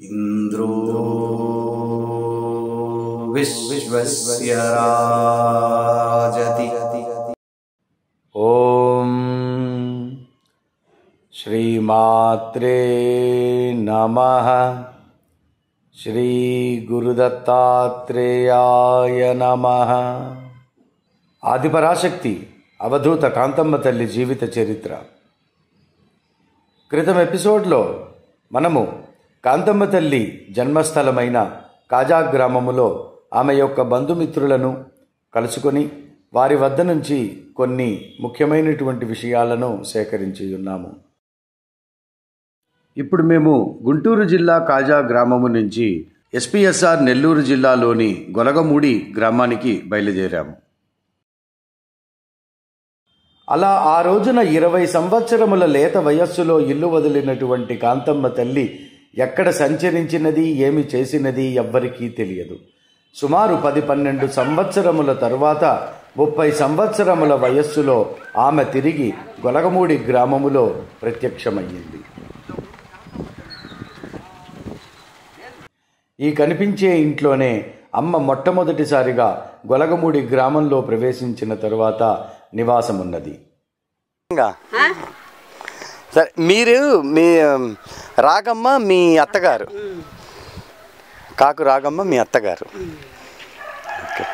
इन्द्रो विश्वस्य राजति ॐ श्रीमात्रे नमः శ్రీగురుదత్తాత్రేయాయ నమ ఆదిపరాశక్తి అవధూత కాంతమ్మ తల్లి జీవిత చరిత్ర క్రితం ఎపిసోడ్లో మనము కాంతమ్మ తల్లి జన్మస్థలమైన కాజా గ్రామములో ఆమె యొక్క బంధుమిత్రులను కలుసుకొని వారి వద్ద నుంచి కొన్ని ముఖ్యమైనటువంటి విషయాలను సేకరించి ఉన్నాము ఇప్పుడు మేము గుంటూరు జిల్లా కాజా గ్రామము నుంచి ఎస్పీఎస్ఆర్ నెల్లూరు జిల్లాలోని గొలగమూడి గ్రామానికి బయలుదేరాము అలా ఆ రోజున ఇరవై సంవత్సరముల లేత వయస్సులో ఇల్లు వదిలినటువంటి కాంతమ్మ తల్లి ఎక్కడ సంచరించినది ఏమి చేసినది ఎవ్వరికీ తెలియదు సుమారు పది పన్నెండు సంవత్సరముల తరువాత ముప్పై సంవత్సరముల వయస్సులో ఆమె తిరిగి గొలగమూడి గ్రామములో ప్రత్యక్షమయ్యింది ఈ కనిపించే ఇంట్లోనే అమ్మ మొట్టమొదటిసారిగా గొలగమూడి గ్రామంలో ప్రవేశించిన తరువాత నివాసమున్నది సరే మీరు మీ రాగమ్మ మీ అత్తగారు కాకు రాగమ్మ మీ అత్తగారు ఓకే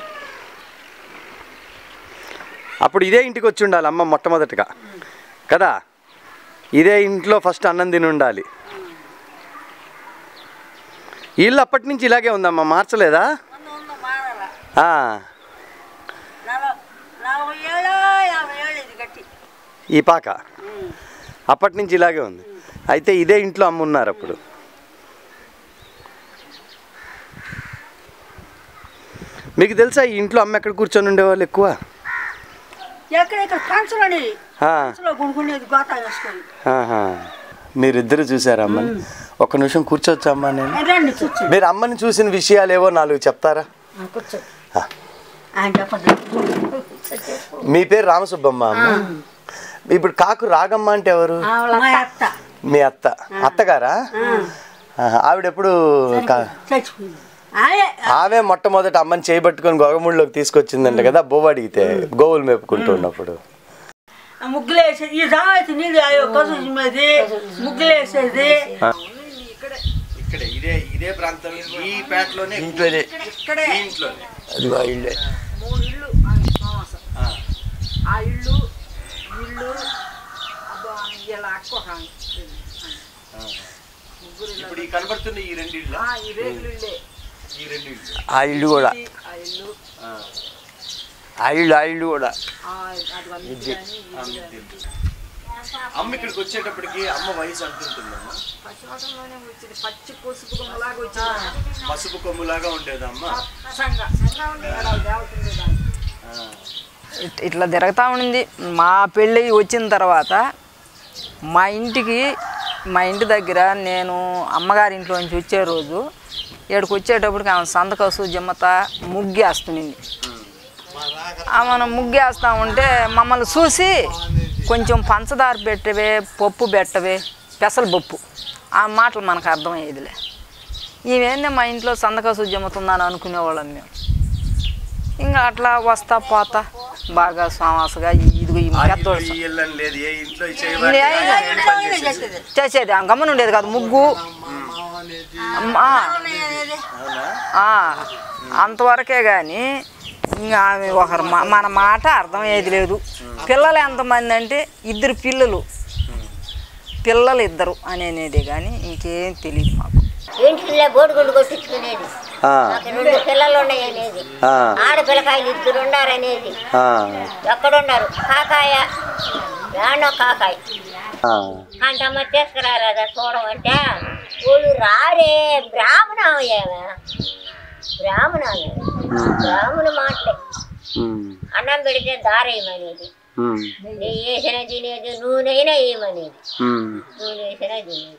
అప్పుడు ఇదే ఇంటికి వచ్చి ఉండాలి అమ్మ మొట్టమొదటిగా కదా ఇదే ఇంట్లో ఫస్ట్ అన్నం తిని ఉండాలి ఇల్లు అప్పటి నుంచి ఇలాగే ఉందమ్మా మార్చలేదా ఆ, నలభై ఏళ్ళు యాభై ఏళ్ళు ఇది గట్టి ఈ పాక అప్పటి నుంచి ఇలాగే ఉంది అయితే ఇదే ఇంట్లో అమ్మ ఉన్నారు అప్పుడు మీకు తెలుసా ఈ ఇంట్లో అమ్మ ఎక్కడ కూర్చొని ఉండేవాళ్ళు ఎక్కువ ఎక్కడెక్కడ కంచులని ఆ, కంచులో గుండుకునేది గోత వేసుకొని ఆహా. మీరిద్దరు చూసారా అమ్మని ఒక్క నిమిషం కూర్చోవచ్చా అమ్మా నేను రండి కూర్చో మీరు అమ్మని చూసిన విషయాలు ఏవో నాలుగు చెప్తారా కూర్చో ఆ. ఆయన చెప్పదు మీ పేరు రామసుబ్బమ్మ అమ్మ ఇప్పుడు కాకు రాగమ్మ అంటే ఎవరు మా అత్త మీ అత్త అత్తగారా ఆహా. ఆవిడ ఎప్పుడు కా- చచ్చిపోయింది ఆమె ఆమె మొట్టమొదట అమ్మని చేయబట్టుకొని గొగముడిలోకి తీసుకొచ్చిందంట కదా బోవ అడిగితే గోవులు మేపుకుంటూ ఉన్నప్పుడు ఆ ముగ్గులు వేసేది ఈ జామైతే నీళ్ళు అయ్యో కసు మీద ముగ్గులు వేసేది ఇక్కడ ఇదే ఇదే ప్రాంతం ఈ పేటలోనే ఇంట్లోనే ఇక్కడే ఇంట్లోనే అదిగో ఇల్లే మూడు ఇళ్ళు ఆ మామస. ఆ ఇల్లు ఇల్లు అబ్బా ఇలా అక్క ఒక ఆమె. ముగ్గురు ఇలా. ఇప్పుడు ఈ కనబడుతున్న ఈ రెండు ఇళ్ళ ఆ, ఈ రేగులు ఇల్లే ఈ రెండు ఇళ్ళు ఆ ఇల్లు కూడా ఆ ఇల్లు ఆ ఇల్లు ఆ ఇల్లు కూడా ఆ, అది వాళ్ళ ఇల్లు కానీ ఈ ఇల్లు కానీ. అమ్మ ఇక్కడికి వచ్చేటప్పటికి అమ్మ వయసు అంటుంటుందమ్మా పశ్చిమలోనే వచ్చింది పచ్చి పసుపు గుమ్మలాగా వచ్చింది పసుపు కొమ్ములాగా ఉండేదమ్మ సంగ సంగ ఉండే దేవత ఉండేదాన్ని ఇట్- ఇట్లా తిరుగుతూ ఉండింది మా పెళ్ళి వచ్చిన తర్వాత మా ఇంటికి మా ఇంటి దగ్గర నేను అమ్మగారి ఇంట్లో నుంచి వచ్చే రోజు ఇక్కడికి వచ్చేటప్పటికి ఆమె సంతకసు జిమ్మత ముగ్గేస్తుంది ఆమె ముగ్గేస్తూ ఉంటే మమ్మల్ని చూసి కొంచెం పంచదార పెట్టవే పప్పు పెట్టవే పెసలు పప్పు ఆ మాటలు మనకు అర్థమయ్యేదిలే ఈవేందే మా ఇంట్లో సంతకసు జిమ్మతుందని అనుకునేవాళ్ళం మేము ఇంకా అట్లా వస్తా పోతా బాగా సమాసగా ఇదిగో ఈ పెద్దోళ్ళు ఈ ఇల్లు అని లేదు ఏ ఇంట్లో లే- చేయబట్టి చేసేది ఆ గమ్మన ఉండేది కాదు ముగ్గు అమ్మా. ఆ, అంతవరకే కానీ ఇంకా ఆమె ఒకరు మా- మన మాట అర్థమయ్యేది లేదు పిల్లలు ఎంతమంది అంటే ఇద్దరు పిల్లలు పిల్లలు ఇద్దరు అనేది కానీ ఇంకేం తెలియదు మాకు ఇంటిలో బోడిగుండు కొట్టించుకునేది ఆ, నాకు రెండు పిల్లలు ఉన్నాయనేది ఆ, ఆడపిల్లకాయలు ఇద్దరు ఉన్నారనేది ఆ, ఎక్కడున్నారు కాకాయ యానో కాకాయ ఆ. అంటమ్మ తీసుకురారాదా చూడమంటే వాళ్ళు రారే బ్రాహ్మణమయ్యావా బ్రాహ్మణాలు బ్రాహ్మణ మాటలే ఉమ్, అన్నం పెడితే దారేయమనేది ఉమ్, నెయ్యి వేసిన తినేది నూనెైనా వేయమనేది ఉమ్. నూనె వేసిన తినేది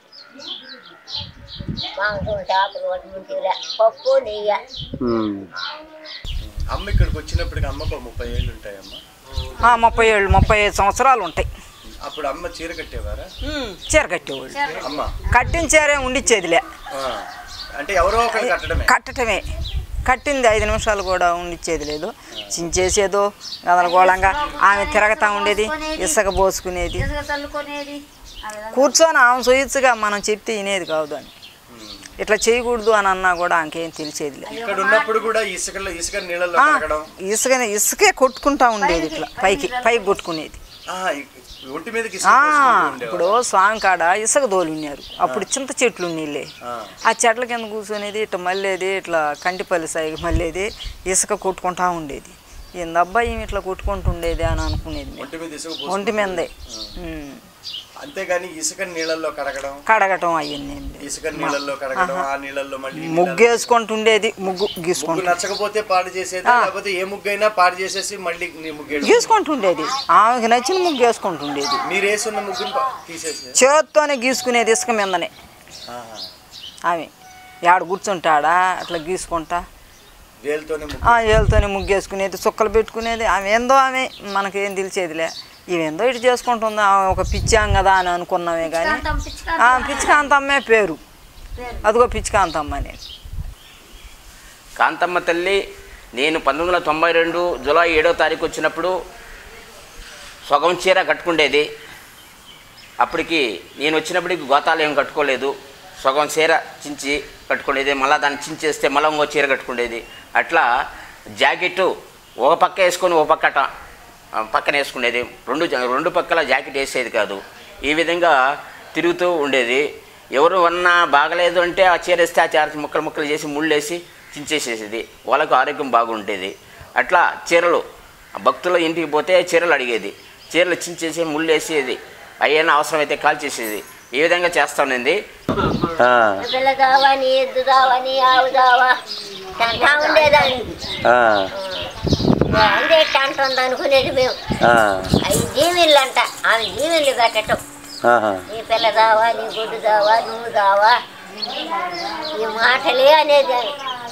మాంసం చేపలు వడ్డింటిలే పప్పు నెయ్యి ఉమ్. అమ్మ ఇక్కడికి వచ్చినప్పటికి అమ్మకు ఒక ముప్పై ఏళ్ళు ఉంటాయమ్మా ఆ, ముప్పై ఏళ్ళు ముప్పై ఐదు సంవత్సరాలు ఉంటాయి అప్పుడు అమ్మ చీర కట్టేవారా చీర కట్టేవాళ్ళు అమ్మ కట్టిన చీరే ఉండిచ్చేదిలే ఆ. అంటే ఎవరో ఒకరు కట్టడమే కట్టటమే కట్టింది ఐదు నిమిషాలు కూడా ఉండిచ్చేది లేదు చించేసేదో గదలగోళంగా ఆమె తిరగతా ఉండేది ఇసుక పోసుకునేది ఇసుక చల్లుకునేది ఆ విధంగా కూర్చొని ఆమె సొయ్యచ్చుగా మనం చెప్తే వినేది కాదు అని ఇట్లా చేయకూడదు అని అన్నా కూడా ఆమెకేం తెలిసేది లేదు ఇక్కడ ఉన్నప్పుడు కూడా ఇసుకలో ఇసుక నీళ్ళలో ఆ, కడగడం ఇసుక ఇసుకే కొట్టుకుంటా ఉండేది ఇట్లా పైకి పైకి కొట్టుకునేది ఆహా, ఇ- ఒంటి మీదకి ఇసుక ఆ, పోసుకుంటూ ఉండేవారు. ఇప్పుడు స్వామి కాడ ఇసుక దోలు ఉన్నారు అప్పుడు చింత చెట్లు నీళ్ళే ఆ. ఆ చెట్ల కింద కూర్చునేది ఇట్లా మళ్ళేది ఇట్లా కంటిపల్లి సాయి మళ్ళేది ఇసుక కొట్టుకుంటా ఉండేది ఏందబ్బా ఈమె ఇట్లా కొట్టుకుంటుండేది అని అనుకునేది మేము. ఒంటి మీద ఇసుక ఒంటి పోసుకుంటూ మీదే ఉమ్. అంతేగాని ఇసుక నీళ్ళల్లో కడగడం కడగటం అవన్నీ ఏం లేదు. ఇసుక నీళ్ళల్లో కడగడం ఆ నీళ్ళల్లో మళ్ళీ ముగ్గు వేసుకుంటుండేది ముగ్గు ముగ్గు గీసుకుంటు నచ్చకపోతే పాడు చేసేది లేకపోతే ఏ ముగ్గు అయినా పాడు చేసేసి మళ్ళీ నీ ముగ్గు వేయడం. గీసుకుంటుండేది ఆమెకి నచ్చిన ముగ్గు వేసుకుంటుండేది మీరు వేసున్న ముగ్గుని పా- తీసేసి చేత్తోనే గీసుకునేది ఇసుక మీదనే ఆహా. ఆమె ఆడ కూర్చుంటాడా అట్లా గీసుకుంటా వేలుతోనే ముగ్గు ఆ ఏళ్ళతోనే ముగ్గేసుకునేది చుక్కలు పెట్టుకునేది ఆమె ఏందో ఆమె మనకేం తెలిసేదిలే ఇవేందో ఇటు చేసుకుంటుంది ఆమె ఒక పిచ్చాం కదా అని అనుకున్నామే కానీ కాంతం పిచ్చికా ఆ పిచ్చికాంతమ్మే పేరు అదిగో పిచ్చికాంతమ్మ అని కాంతమ్మ తల్లి నేను పంతొమ్మిది వందల తొంభై రెండు జూలై ఏడో తారీఖు వచ్చినప్పుడు సగం చీర కట్టుకుండేది అప్పటికి నేను వచ్చినప్పటికి గోతాలు ఏం కట్టుకోలేదు సగం చీర చించి కట్టుకునేది మళ్ళీ దాన్ని చించేస్తే మళ్ళీ ఇంకో చీర కట్టుకునేది అట్లా జాకెట్ ఒక పక్క వేసుకొని ఒక పక్క ట- ఆ, పక్కన వేసుకునేది రెండు జ- రెండు పక్కల జాకెట్ వేసేది కాదు ఈ విధంగా తిరుగుతూ ఉండేది ఎవరు అన్నా బాగలేదు అంటే ఆ చీర వేస్తే ఆ చీర ముక్కలు ముక్కలు చేసి ముళ్ళేసి చించేసేసేది వాళ్ళకు ఆరోగ్యం బాగుండేది అట్లా చీరలు ఆ భక్తుల ఇంటికి పోతే చీరలు అడిగేది చీరలు చించేసి ముళ్ళేసేది అయ్యన్న అవసరమైతే కాల్ చేసేది ఈ విధంగా చేస్తానండి పిల్ల దావని ఎద్దు దావని ఆవు దావా అంటా ఉండేదాన్ని అదే అంటుంది అనుకునేది మేము అవి జీవిళ్ళు అంట ఆమె జీవిళ్ళు పెట్టటం నీ పిల్ల దావా నీ గుడ్డు దావా నువ్వు దావా ఈ మాటలే అనేది ఆమె.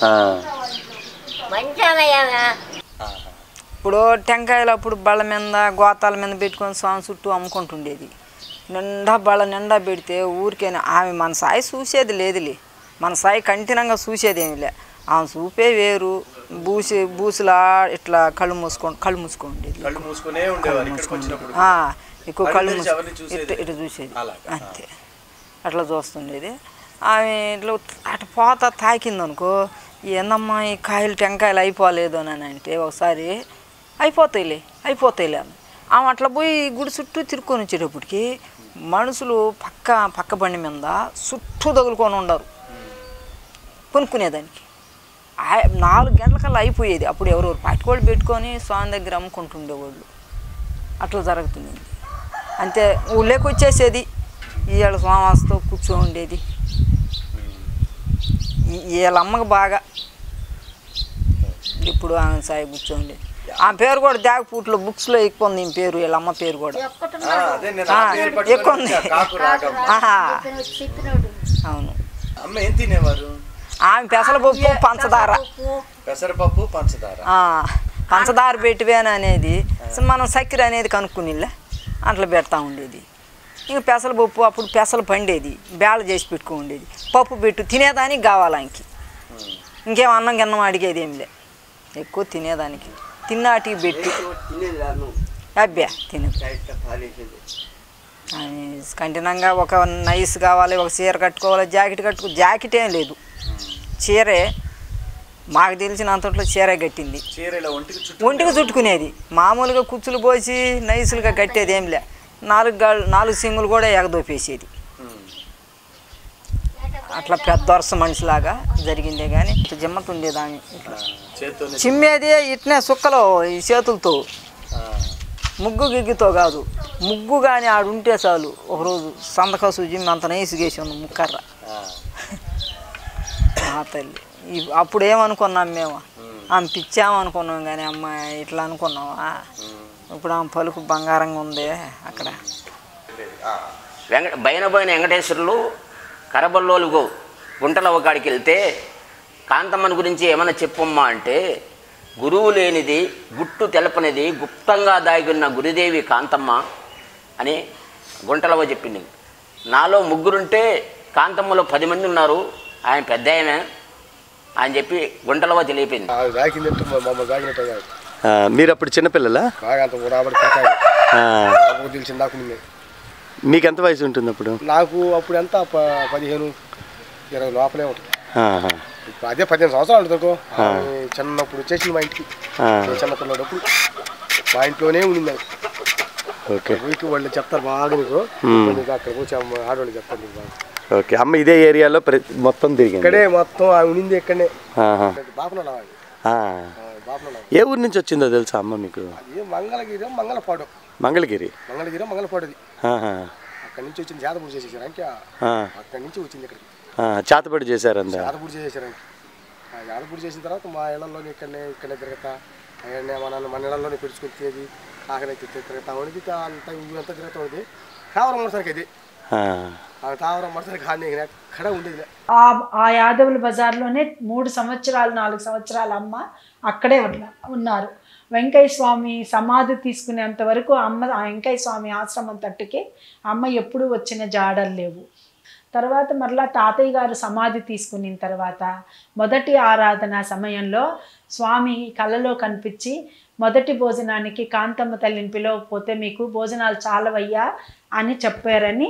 మంచి ఆమె ఇప్పుడు టెంకాయలు అప్పుడు బళ్ళ మీద గోతాల మీద పెట్టుకొని స్వామి చుట్టూ అమ్ముకుంటుండేది నిండా బళ్ళ నిండా పెడితే ఊరికైనా ఆమె మన సాయి చూసేది లేదులే మన సాయి కంటినంగా చూసేది ఏమి లే ఆమె చూపే వేరు బూసి బూసులా ఇట్లా కళ్ళు మూసుకోండి కళ్ళు మూసుకోండేది కళ్ళు మూసుకునే ఉండేవారు ఇక్కడికి వచ్చినప్పుడు ఆ, ఎక్కువ కళ్ళు కళ్ళు తెరిచి మూసు- ఎవరిని చూసేది? ఇటు ఇటు చూసేది అలాగా. అంతే అట్లా చూస్తుండేది ఆమె ఇట్లా అటు పోత తాకిందనుకో ఏందమ్మా ఈ కాయలు టెంకాయలు అయిపోలేదు అని అంటే ఒకసారి అయిపోతాయిలే అయిపోతాయిలే అని ఆమె అట్లా పోయి గుడి చుట్టూ తిరుక్కొని వచ్చేటప్పటికి మనుషులు పక్క పక్క బండి మీద చుట్టూ తగులుకొని ఉండరు కొనుక్కునేదానికి ఆ- నాలుగు గంటలకల్లా అయిపోయేది అప్పుడు ఎవరెవరు పట్టుకోళ్ళు పెట్టుకొని స్వామి దగ్గర అమ్ముకుంటుండేవాళ్ళు అట్లా జరుగుతుంది అంతే ఊళ్ళోకి వచ్చేసేది వీళ్ళ స్వామాసతో కూర్చో ఉండేది ఈ- వీళ్ళ అమ్మకి బాగా ఇప్పుడు ఆమె సాయి కూర్చోండి ఆ పేరు కూడా దాగపూట్లో బుక్స్లో ఎక్కువ ఉంది ఈ పేరు వీళ్ళ అమ్మ పేరు కూడా ఆ, అదే నేను ఆ ఆ, పేరు ఎక్కువ పట్టుకొని ఉంది. వచ్చా, కాకు రాగం ఆహా, చెప్పినోడు అవును అమ్మ ఏం తినేవారు ఆమె పెసలపప్పు పంచదార పెసరపప్పు పంచదార ఆ, పంచదార పెట్టివేన అనేది అసలు మనం చక్కెర అనేది కనుక్కునిలే అట్లా పెడతా ఉండేది ఇంక పెసల పప్పు అప్పుడు పెసలు పండేది బేళ చేసి పెట్టుకో ఉండేది పప్పు పెట్టు తినేదానికి కావాలి ఆయనకి ఇంకేం అన్నం గిన్నం అడిగేది ఏం లే ఎక్కువ తినేదానికి తిన్నాటికి పెట్టి అబ్బా తినే కంటినంగా ఒక నైస్ కావాలి ఒక చీర కట్టుకోవాలి జాకెట్ కట్టుకో జాకెట్ ఏం లేదు చీరే మాకు తెలిసినంతట్లో చీరే కట్టింది చీర ఇలా ఒంటికి చుట్టూ ఒంటికి చుట్టుకునేది మామూలుగా కుచ్చులు పోసి నైసులుగా కట్టేది ఏం లే నాలుగు గాళ్ళు నాలుగు సింగులు కూడా ఎగదోపేసేది అట్లా పెద్ద వరుస మనిషిలాగా జరిగిందే కానీ ఇట్లా జిమ్మత ఉండేది ఆమె ఇట్లా చేతితో చిమ్మేది ఇట్నే సుక్కలో ఈ చేతులతో ముగ్గు గిగ్గితో కాదు ముగ్గు కానీ ఆడుంటే చాలు ఒకరోజు సందకసు జిమ్మి అంత నైసుగేసి ఉంది ముక్కర్ర ఆ తల్లి ఈ- అప్పుడు ఏమనుకున్నాం మేము ఆమె పిచ్చామనుకున్నాం కానీ అమ్మ ఇట్లా అనుకున్నావా ఇప్పుడు ఆమె పలుకు బంగారంగా ఉంది అక్కడ వెంకట బైనబోయిన వెంకటేశ్వరులు కరబల్లోలు గుంటల ఒకడికి వెళ్తే కాంతమ్మని గురించి ఏమైనా చెప్పమ్మా అంటే గురువు లేనిది గుట్టు తెలపనిది గుప్తంగా దాగిన్న గురుదేవి కాంతమ్మ అని గుంటలవ చెప్పింది నాలో ముగ్గురుంటే కాంతమ్మలో పది మంది ఉన్నారు ఆయన పెద్ద ఆయనే అని చెప్పి గుంటలో తెలియపోయింది తాకిందంటే మమ్మల్ని తాకినట్టు కాదు ఆ, మీరు అప్పుడు చిన్నపిల్లలా బాగా అంత ఉడాబడి కట్టాలి ఆ, నాకు తెలిసింది నాకు నిన్నే. మీకు ఎంత వయసు ఉంటుంది అప్పుడు నాకు అప్పుడు ఎంత ప- పదిహేను ఇరవై లోపలే ఉంటుంది ఆహా. ఇప్పుడు అదే పదిహేను సంవత్సరాలు ఉంటుంది ఆమె చిన్నప్పుడు వచ్చేసింది మా ఇంటికి ఆ, నేను చిన్నపిల్లడప్పుడు మా ఇంట్లోనే ఉండింది ఆమె. ఓకే ఊరికి వాళ్ళు చెప్తారు బాగా నీకు మ్మ్. నీకు అక్కడ వచ్చి అమ్మ ఆడవాళ్ళు చెప్తారు నీకు బాగా ఓకే అమ్మ ఇదే ఏరియాలో ప్రతి మొత్తం తిరిగింది ఇక్కడే మొత్తం ఆమె ఉండింది ఇక్కడనే ఆహా. బాపన ఆ. బాపన ఏ ఊరు నుంచి వచ్చిందో తెలుసా అమ్మ మీకు అది మంగళగిరి మంగళపాడు మంగళగిరి మంగళగిరి మంగళపాడు అది ఆహా. అక్కడి నుంచి వచ్చింది జాతపూడి చేసేసారు ఇంకా ఆ, అక్కడి నుంచి వచ్చింది ఇక్కడికి ఆ, చేతపడి చేశారందా జాతపూడి చేసేసారండి ఆ జాతపూడి చేసిన తర్వాత మా ఇళ్లలోనే ఇక్కడనే ఇక్కడనే తిరగతా అక్కడనే మన మన ఇళ్లలోనే పెరుచుకుని తినేది ఆకలి అయితే తిరగతా ఉండేది అంతా ఊరంతా తిరుగుతూ ఉండేది తావరం మడసరికి అది ఆ, ఆ తావరం మడసరికి కానీ ఎక్కడ ఉండేది ఆ ఆ యాదవుల బజార్లోనే మూడు సంవత్సరాలు నాలుగు సంవత్సరాల అమ్మ అక్కడే ఉన్న ఉన్నారు వెంకయ్య స్వామి సమాధి తీసుకునేంత వరకు అమ్మ ఆ వెంకయ్య స్వామి ఆశ్రమం తట్టుకి అమ్మ ఎప్పుడూ వచ్చిన జాడలు లేవు తర్వాత మరలా తాతయ్య గారు సమాధి తీసుకున్న తర్వాత మొదటి ఆరాధన సమయంలో స్వామి కలలో కనిపించి మొదటి భోజనానికి కాంతమ్మ తల్లిని పిలవకపోతే మీకు భోజనాలు చాలవయ్యా అని చెప్పారని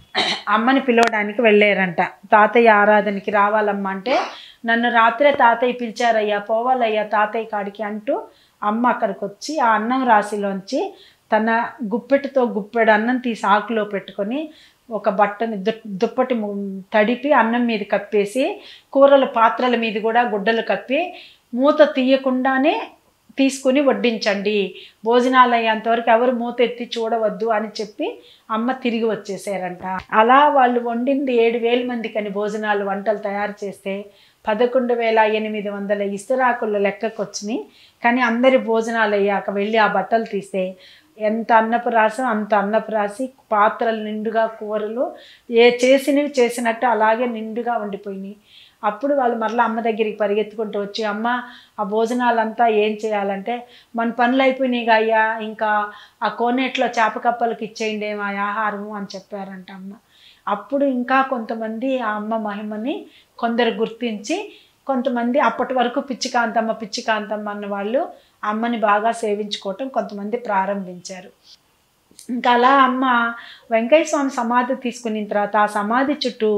అమ్మని పిలవడానికి వెళ్ళారంట తాతయ్య ఆరాధనకి రావాలమ్మా అంటే నన్ను రాత్రే తాతయ్య పిలిచారయ్యా పోవాలయ్యా తాతయ్య కాడికి అంటూ అమ్మ అక్కడికి వచ్చి ఆ అన్నం రాశిలోంచి తన గుప్పెటితో గుప్పెడు అన్నం తీసి ఆకులో పెట్టుకొని ఒక బట్టని దు దుప్పటి ము- తడిపి అన్నం మీద కప్పేసి కూరల పాత్రల మీద కూడా గుడ్డలు కప్పి మూత తీయకుండానే తీసుకుని వడ్డించండి భోజనాలు అయ్యేంతవరకు ఎవరు మూత ఎత్తి చూడవద్దు అని చెప్పి అమ్మ తిరిగి వచ్చేసారంట అలా వాళ్ళు వండింది ఏడు వేల మందికని భోజనాలు వంటలు తయారు చేస్తే పదకొండు వేల ఎనిమిది వందల ఇస్తరాకుల లెక్కకు వచ్చినాయి కానీ అందరి భోజనాలు అయ్యాక వెళ్ళి ఆ బట్టలు తీస్తే ఎంత అన్నపు రాసో అంత అన్నపు రాసి పాత్రలు నిండుగా కూరలు ఏ చేసినవి చేసినట్టు అలాగే నిండుగా ఉండిపోయినాయి అప్పుడు వాళ్ళు మరలా అమ్మ దగ్గరికి పరిగెత్తుకుంటూ వచ్చి అమ్మ ఆ భోజనాలంతా ఏం చేయాలంటే మన పనులు అయిపోయినాయి అయ్యా ఇంకా ఆ కోనేట్లో చేప కప్పలకి ఇచ్చేయండి మా ఆహారము అని చెప్పారంట అమ్మ అప్పుడు ఇంకా కొంతమంది ఆ అమ్మ మహిమని కొందరు గుర్తించి కొంతమంది అప్పటి వరకు పిచ్చికాంతమ్మ పిచ్చికాంతమ్మ అన్న వాళ్ళు అమ్మని బాగా సేవించుకోవటం కొంతమంది ప్రారంభించారు ఇంకా అలా అమ్మ వెంకయ్య స్వామి సమాధి తీసుకున్న తర్వాత ఆ సమాధి చుట్టూ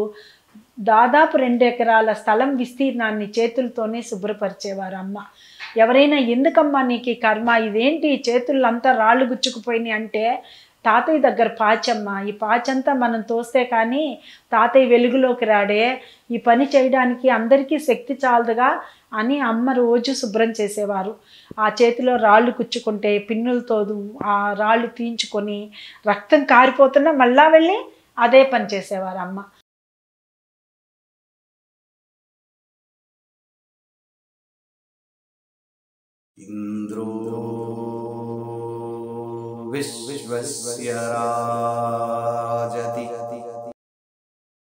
దాదాపు రెండు ఎకరాల స్థలం విస్తీర్ణాన్ని చేతులతోనే శుభ్రపరిచేవారు అమ్మ ఎవరైనా ఎందుకమ్మా నీకు ఈ కర్మ ఇదేంటి ఈ చేతులంతా రాళ్ళు గుచ్చుకుపోయినాయి అంటే తాతయ్య దగ్గర పాచమ్మ ఈ పాచంతా మనం తోస్తే కానీ తాతయ్య వెలుగులోకి రాడే ఈ పని చేయడానికి అందరికీ శక్తి చాలదుగా అని అమ్మ రోజు శుభ్రం చేసేవారు ఆ చేతిలో రాళ్ళు కుచ్చుకుంటే పిన్నులతో ఆ రాళ్ళు తీయించుకొని రక్తం కారిపోతున్నా మళ్ళా వెళ్ళి అదే పని చేసేవారు అమ్మ इन्द्रो विश्वस्य राजति